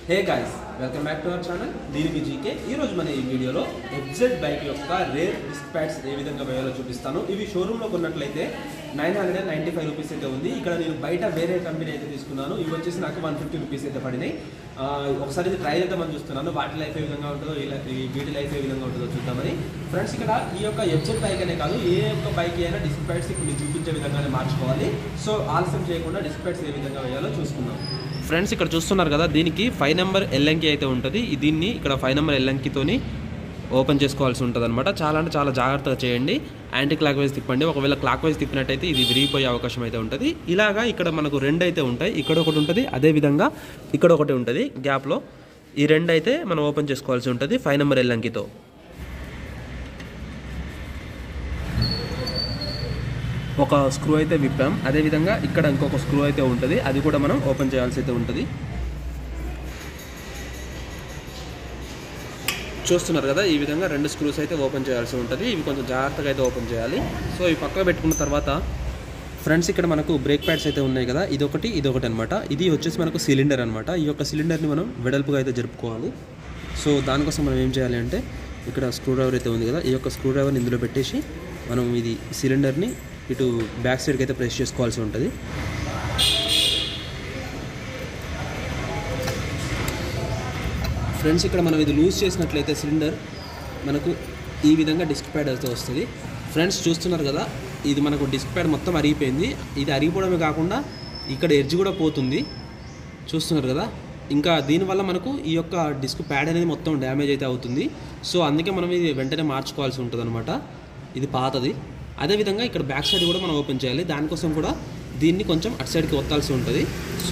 hey guys welcome back to our channel దీనికి GK ఈ రోజు మన ఈ వీడియోలో ఎగ్జెట్ బైక్ యొక్క రేర్ డిస్క్ ప్యాడ్స్ ఏ విధంగా వేయాలో చూపిస్తాను ఇవి షోరూంలో కొన్నట్లయితే nine hundred and ninety five rupees అయితే ఉంది ఇక్కడ నేను బయట వేరే కంపెనీ అయితే తీసుకున్నాను ఇవి వచ్చేసి నాకు వన్ ఫిఫ్టీ రూపీస్ అయితే పడినాయి ఆ, ఒకసారి ఇది ట్రై చేద్దామని చూస్తున్నాను వాటి లైఫ్ ఏ విధంగా ఉంటుందో ఇలా ఈ వీటి లైఫ్ ఏ విధంగా ఉంటుందో చూద్దామని ఫ్రెండ్స్ ఇక్కడ ఈ యొక్క ఎగ్జెట్ బైక్ అనే కాదు ఏ ఒక్క బైక్ అయినా డిస్క్ ప్యాడ్స్ ఇప్పుడు నేను చూపించే విధంగానే మార్చుకోవాలి సో ఆలస్యం చేయకుండా డిస్క్ ప్యాడ్స్ ఏ విధంగా వేయాలో చూసుకుందాం ఫ్రెండ్స్ ఇక్కడ చూస్తున్నారు కదా దీనికి ఫైవ్ నెంబర్ ఎల్లంకి అయితే ఉంటుంది ఈ దీన్ని ఇక్కడ ఫైవ్ నెంబర్ ఎల్లంకితోని ఓపెన్ చేసుకోవాల్సి ఉంటుంది అనమాట చాలా అంటే చాలా జాగ్రత్తగా చేయండి యాంటీ క్లాక్ వైజ్ తిప్పండి ఒకవేళ క్లాక్ వైజ్ తిప్పినట్టయితే ఇది విరిగిపోయే అవకాశం అయితే ఉంటుంది ఇలాగా ఇక్కడ మనకు రెండు అయితే ఉంటాయి ఇక్కడ ఒకటి ఉంటుంది అదేవిధంగా ఇక్కడ ఒకటి ఉంటుంది గ్యాప్లో ఈ రెండు అయితే మనం ఓపెన్ చేసుకోవాల్సి ఉంటుంది ఫైవ్ నెంబర్ ఎల్లంకితో ఒక స్క్రూ అయితే విప్పాం అదేవిధంగా ఇక్కడ ఇంకొక స్క్రూ అయితే ఉంటుంది అది కూడా మనం ఓపెన్ చేయాల్సి అయితే ఉంటుంది చూస్తున్నారు కదా ఈ విధంగా రెండు స్క్రూస్ అయితే ఓపెన్ చేయాల్సి ఉంటుంది ఇవి కొంచెం జాగ్రత్తగా అయితే ఓపెన్ చేయాలి సో ఇవి పక్కన పెట్టుకున్న తర్వాత ఫ్రెండ్స్ ఇక్కడ మనకు బ్రేక్ ప్యాడ్స్ అయితే ఉన్నాయి కదా ఇదొకటి ఇదొకటి అనమాట ఇది వచ్చేసి మనకు సిలిండర్ అనమాట ఈ యొక్క సిలిండర్ని మనం వెడల్పుగా అయితే జరుపుకోవాలి సో దానికోసం మనం ఏం చేయాలి అంటే ఇక్కడ స్క్రూ డ్రైవర్ అయితే ఉంది కదా ఈ యొక్క స్క్రూ డ్రైవర్ని ఇందులో పెట్టేసి మనం ఇది సిలిండర్ని ఇటు బ్యాక్ సైడ్కి అయితే ప్రెస్ చేసుకోవాల్సి ఉంటుంది ఫ్రెండ్స్ ఇక్కడ మనం ఇది లూజ్ చేసినట్లయితే సిలిండర్ మనకు ఈ విధంగా డిస్క్ ప్యాడ్ అయితే వస్తుంది ఫ్రెండ్స్ చూస్తున్నారు కదా ఇది మనకు డిస్క్ ప్యాడ్ మొత్తం అరిగిపోయింది ఇది అరిగిపోవడమే కాకుండా ఇక్కడ ఎడ్జ్ కూడా పోతుంది చూస్తున్నారు కదా ఇంకా దీనివల్ల మనకు ఈ యొక్క డిస్క్ ప్యాడ్ అనేది మొత్తం డ్యామేజ్ అయితే అవుతుంది సో అందుకే మనం ఇది వెంటనే మార్చుకోవాల్సి ఉంటుంది అనమాట ఇది పాతది అదేవిధంగా ఇక్కడ బ్యాక్ సైడ్ కూడా మనం ఓపెన్ చేయాలి దానికోసం కూడా దీన్ని కొంచెం అటు సైడ్కి ఒత్తాల్సి ఉంటుంది సో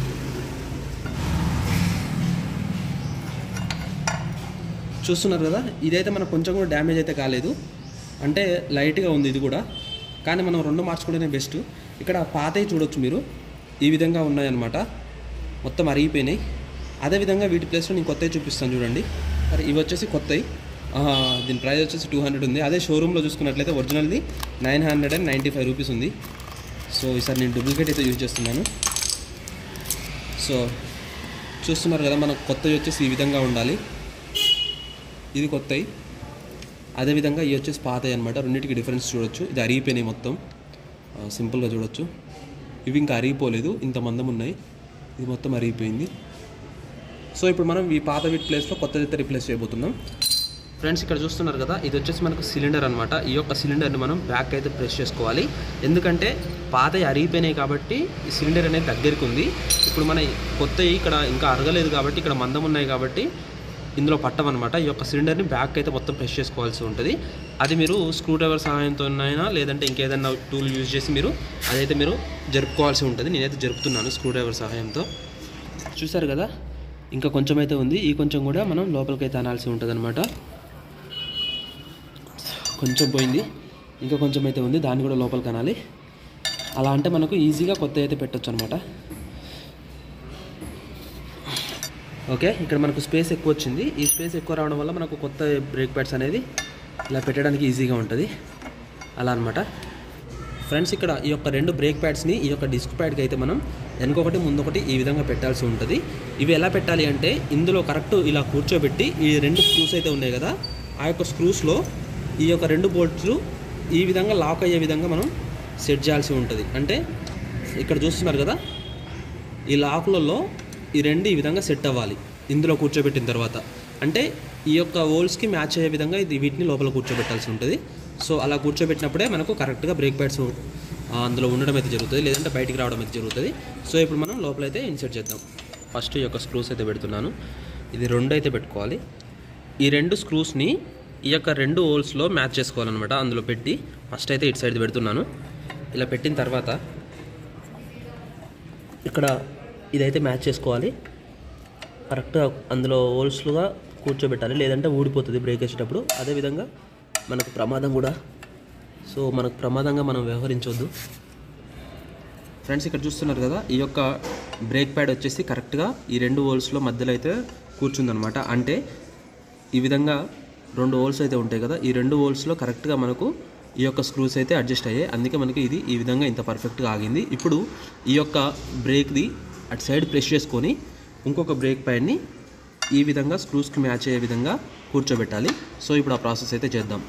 చూస్తున్నారు కదా ఇదైతే మనకు కొంచెం కూడా డ్యామేజ్ అయితే కాలేదు అంటే లైట్గా ఉంది ఇది కూడా కానీ మనం రెండు మార్చుకోవడమే బెస్ట్ ఇక్కడ పాతవి చూడొచ్చు మీరు ఈ విధంగా ఉన్నాయన్నమాట మొత్తం అరిగిపోయినాయి అదేవిధంగా వీటి ప్లేస్లో నేను కొత్తవి చూపిస్తాను చూడండి మరి ఇవి వచ్చేసి కొత్తవి ఆహా, దీని ప్రైస్ వచ్చేసి టూ హండ్రెడ్ ఉంది అదే షోరూంలో చూసుకున్నట్లయితే ఒరిజినల్ది nine hundred and ninety five rupees ఉంది సో ఈసారి నేను డూప్లికేట్ అయితే యూజ్ చేస్తున్నాను సో చూస్తున్నారు కదా మనకు కొత్తవి వచ్చేసి ఈ విధంగా ఉండాలి ఇది కొత్తవి అదేవిధంగా ఇవి వచ్చేసి పాతవి అనమాట రెండింటికి డిఫరెన్స్ చూడొచ్చు ఇది అరిగిపోయినాయి మొత్తం ఆ, సింపుల్గా చూడొచ్చు ఇవి ఇంకా అరిగిపోలేదు ఇంత మందం ఉన్నాయి ఇది మొత్తం అరిగిపోయింది సో ఇప్పుడు మనం ఈ పాత వీటి ప్లేస్లో కొత్తది అయితే రిప్లేస్ చేయబోతున్నాం ఫ్రెండ్స్ ఇక్కడ చూస్తున్నారు కదా ఇది వచ్చేసి మనకు సిలిండర్ అనమాట ఈ యొక్క సిలిండర్ని మనం బ్యాక్ అయితే ప్రెస్ చేసుకోవాలి ఎందుకంటే పాతవి అరిగిపోయినాయి కాబట్టి ఈ సిలిండర్ అనేది దగ్గరికి ఉంది ఇప్పుడు మన కొత్తవి ఇక్కడ ఇంకా అరగలేదు కాబట్టి ఇక్కడ మందం ఉన్నాయి కాబట్టి ఇందులో పట్టమన్నమాట ఈ యొక్క సిలిండర్ని బ్యాక్ అయితే మొత్తం ప్రెస్ చేసుకోవాల్సి ఉంటుంది అది మీరు స్క్రూ డ్రైవర్ సహాయంతోనైనా లేదంటే ఇంకేదైనా టూల్ యూజ్ చేసి మీరు అదైతే మీరు జరుపుకోవాల్సి ఉంటుంది నేనైతే జరుపుతున్నాను స్క్రూ డ్రైవర్ సహాయంతో చూసారు కదా ఇంకా కొంచెం అయితే ఉంది ఈ కొంచెం కూడా మనం లోపలికి అయితే అనాల్సి ఉంటుంది అనమాట కొంచెం పోయింది ఇంకా కొంచెం అయితే ఉంది దాన్ని కూడా లోపలికి అనాలి అలా అంటే మనకు ఈజీగా కొత్త అయితే పెట్టొచ్చు అనమాట ఓకే ఇక్కడ మనకు స్పేస్ ఎక్కువ వచ్చింది ఈ స్పేస్ ఎక్కువ రావడం వల్ల మనకు కొత్త బ్రేక్ ప్యాడ్స్ అనేది ఇలా పెట్టడానికి ఈజీగా ఉంటుంది అలా అనమాట ఫ్రెండ్స్ ఇక్కడ ఈ యొక్క రెండు బ్రేక్ ప్యాడ్స్ని ఈ యొక్క డిస్క్ ప్యాడ్కి అయితే మనం వెనకొకటి ముందొకటి ఈ విధంగా పెట్టాల్సి ఉంటుంది ఇవి ఎలా పెట్టాలి అంటే ఇందులో కరెక్ట్ ఇలా కూర్చోబెట్టి ఈ రెండు స్క్రూస్ అయితే ఉన్నాయి కదా ఆ యొక్క స్క్రూస్లో ఈ యొక్క రెండు బోల్ట్స్ ఈ విధంగా లాక్ అయ్యే విధంగా మనం సెట్ చేయాల్సి ఉంటుంది అంటే ఇక్కడ చూస్తున్నారు కదా ఈ లాక్లలో ఈ రెండు ఈ విధంగా సెట్ అవ్వాలి ఇందులో కూర్చోబెట్టిన తర్వాత అంటే ఈ యొక్క హోల్స్కి మ్యాచ్ అయ్యే విధంగా ఇది వీటిని లోపల కూర్చోబెట్టాల్సి ఉంటుంది సో అలా కూర్చోబెట్టినప్పుడే మనకు కరెక్ట్గా బ్రేక్ ప్యాడ్స్ అందులో ఉండడం అయితే జరుగుతుంది లేదంటే బయటికి రావడం అయితే జరుగుతుంది సో ఇప్పుడు మనం లోపలైతే ఇన్సర్ట్ చేద్దాం ఫస్ట్ ఈ యొక్క స్క్రూస్ అయితే పెడుతున్నాను ఇది రెండు అయితే పెట్టుకోవాలి ఈ రెండు స్క్రూస్ని ఈ యొక్క రెండు హోల్స్లో మ్యాచ్ చేసుకోవాలన్నమాట అందులో పెట్టి ఫస్ట్ అయితే ఇటు సైడ్ పెడుతున్నాను ఇలా పెట్టిన తర్వాత ఇక్కడ ఇదైతే మ్యాచ్ చేసుకోవాలి కరెక్ట్గా అందులో హోల్స్లుగా కూర్చోబెట్టాలి లేదంటే ఊడిపోతుంది బ్రేక్ వేసేటప్పుడు అదేవిధంగా మనకు ప్రమాదం కూడా సో మనకు ప్రమాదంగా మనం వ్యవహరించవద్దు ఫ్రెండ్స్ ఇక్కడ చూస్తున్నారు కదా ఈ యొక్క బ్రేక్ ప్యాడ్ వచ్చేసి కరెక్ట్గా ఈ రెండు హోల్స్లో మధ్యలో అయితే కూర్చుందనమాట అంటే ఈ విధంగా రెండు హోల్స్ అయితే ఉంటాయి కదా ఈ రెండు హోల్స్లో కరెక్ట్గా మనకు ఈ యొక్క స్క్రూస్ అయితే అడ్జస్ట్ అయ్యాయి అందుకే మనకి ఇది ఈ విధంగా ఇంత పర్ఫెక్ట్గా ఆగింది ఇప్పుడు ఈ యొక్క బ్రేక్ది అటు సైడ్ ప్రెస్ చేసుకొని ఇంకొక బ్రేక్ ప్యాడ్ని ఈ విధంగా స్క్రూస్కి మ్యాచ్ అయ్యే విధంగా కూర్చోబెట్టాలి సో ఇప్పుడు ఆ ప్రాసెస్ అయితే చేద్దాం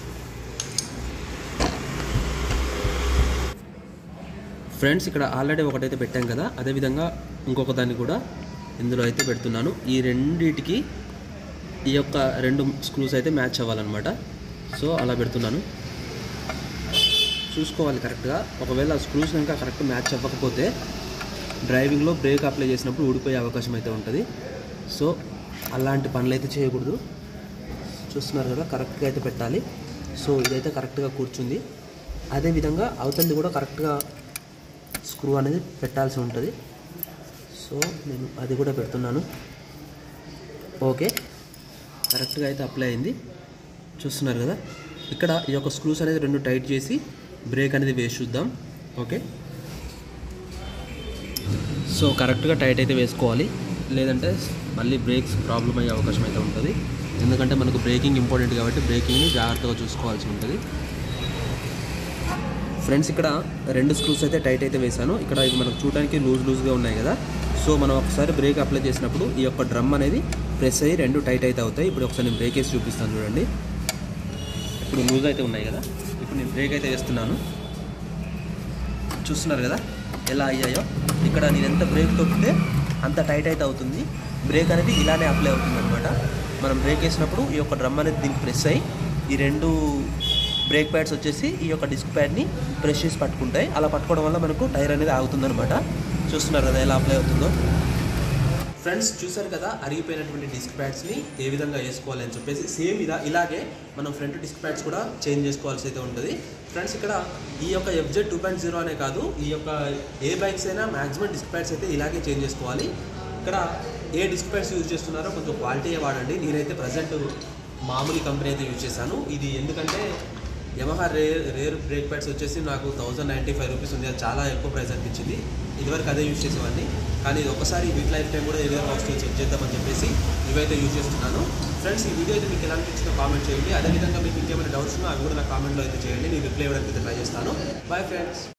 ఫ్రెండ్స్ ఇక్కడ ఆల్రెడీ ఒకటైతే పెట్టాం కదా అదేవిధంగా ఇంకొక దాన్ని కూడా ఇందులో అయితే పెడుతున్నాను ఈ రెండిటికి ఈ యొక్క రెండు స్క్రూస్ అయితే మ్యాచ్ అవ్వాలన్నమాట సో అలా పెడుతున్నాను చూసుకోవాలి కరెక్ట్గా ఒకవేళ స్క్రూస్ కనుక కరెక్ట్ మ్యాచ్ అవ్వకపోతే డ్రైవింగ్లో బ్రేక్ అప్లై చేసినప్పుడు ఊడిపోయే అవకాశం అయితే ఉంటుంది సో అలాంటి పనులు అయితే చేయకూడదు చూస్తున్నారు కదా కరెక్ట్గా అయితే పెట్టాలి సో ఇదైతే కరెక్ట్గా కూర్చుంది అదేవిధంగా అవతలిది కూడా కరెక్ట్గా స్క్రూ అనేది పెట్టాల్సి ఉంటుంది సో నేను అది కూడా పెడుతున్నాను ఓకే కరెక్ట్గా అయితే అప్లై అయింది చూస్తున్నారు కదా ఇక్కడ ఈ యొక్క స్క్రూస్ అనేది రెండు టైట్ చేసి బ్రేక్ అనేది వేసి చూద్దాం ఓకే సో కరెక్ట్గా టైట్ అయితే వేసుకోవాలి లేదంటే మళ్ళీ బ్రేక్స్ ప్రాబ్లం అయ్యే అవకాశం అయితే ఉంటుంది ఎందుకంటే మనకు బ్రేకింగ్ ఇంపార్టెంట్ కాబట్టి బ్రేకింగ్ని జాగ్రత్తగా చూసుకోవాల్సి ఉంటుంది ఫ్రెండ్స్ ఇక్కడ రెండు స్క్రూస్ అయితే టైట్ అయితే వేసాను ఇక్కడ ఇవి మనకు చూడడానికి లూజ్ లూజ్గా ఉన్నాయి కదా సో మనం ఒకసారి బ్రేక్ అప్లై చేసినప్పుడు ఈ యొక్క డ్రమ్ అనేది ప్రెస్ అయ్యి రెండు టైట్ అయితే అవుతాయి ఇప్పుడు ఒకసారి నేను బ్రేక్ వేసి చూపిస్తాను చూడండి ఇప్పుడు లూజ్ అయితే ఉన్నాయి కదా ఇప్పుడు నేను బ్రేక్ అయితే వేస్తున్నాను చూస్తున్నారు కదా ఎలా అయ్యాయో ఇక్కడ నేను ఎంత బ్రేక్ తొక్కితే అంత టైట్ అయితే అవుతుంది బ్రేక్ అనేది ఇలానే అప్లై అవుతుంది అనమాట మనం బ్రేక్ వేసినప్పుడు ఈ యొక్క డ్రమ్ అనేది దీనికి ప్రెస్ అయ్యి ఈ రెండు బ్రేక్ ప్యాడ్స్ వచ్చేసి ఈ యొక్క డిస్క్ ప్యాడ్ని ప్రెస్ చేసి పట్టుకుంటాయి అలా పట్టుకోవడం వల్ల మనకు టైర్ అనేది ఆగుతుందన్నమాట చూస్తున్నారు కదా ఎలా అప్లై అవుతుందో ఫ్రెండ్స్ చూసారు కదా అరిగిపోయినటువంటి డిస్క్ ప్యాడ్స్ని ఏ విధంగా వేసుకోవాలి అని చెప్పేసి సేమ్ ఇలా ఇలాగే మనం ఫ్రంట్ డిస్క్ ప్యాడ్స్ కూడా చేంజ్ చేసుకోవాల్సి అయితే ఉంటుంది ఫ్రెండ్స్ ఇక్కడ ఈ యొక్క ఎఫ్జెడ్ టూ పాయింట్ జీరో అనే కాదు ఈ యొక్క ఏ బైక్స్ అయినా మాక్సిమం డిస్క్ ప్యాడ్స్ అయితే ఇలాగే చేంజ్ చేసుకోవాలి ఇక్కడ ఏ డిస్క్ ప్యాడ్స్ యూజ్ చేస్తున్నారో కొంచెం క్వాలిటీయే వాడండి నేనైతే ప్రజెంట్ మామూలు కంపెనీ అయితే యూజ్ చేశాను ఇది ఎందుకంటే Yamaha rear rear brake pads వచ్చేసి నాకు థౌజండ్ నైంటీ ఫైవ్ రూపీస్ ఉంది అది చాలా ఎక్కువ ప్రైస్ అనిపించింది ఇదివరకు అదే యూజ్ చేసేవాడిని కానీ ఇది ఒకసారి వీక్ లైఫ్ టైం కూడా ఏదైనా కాస్ట్ చెక్ చేద్దామని చెప్పేసి ఇవైతే యూజ్ చేస్తున్నాను ఫ్రెండ్స్ ఈ వీడియో అయితే మీకు ఎలా అనిపించిందో కామెంట్ చేయండి అదేవిధంగా మీకు ఇంకేమైనా డౌట్స్ ఉన్నా అవి కూడా నా కామెంట్లో అయితే చేయండి నేను రిప్లై ఇవ్వడానికి అయితే ట్రై చేస్తాను బాయ్ ఫ్రెండ్స్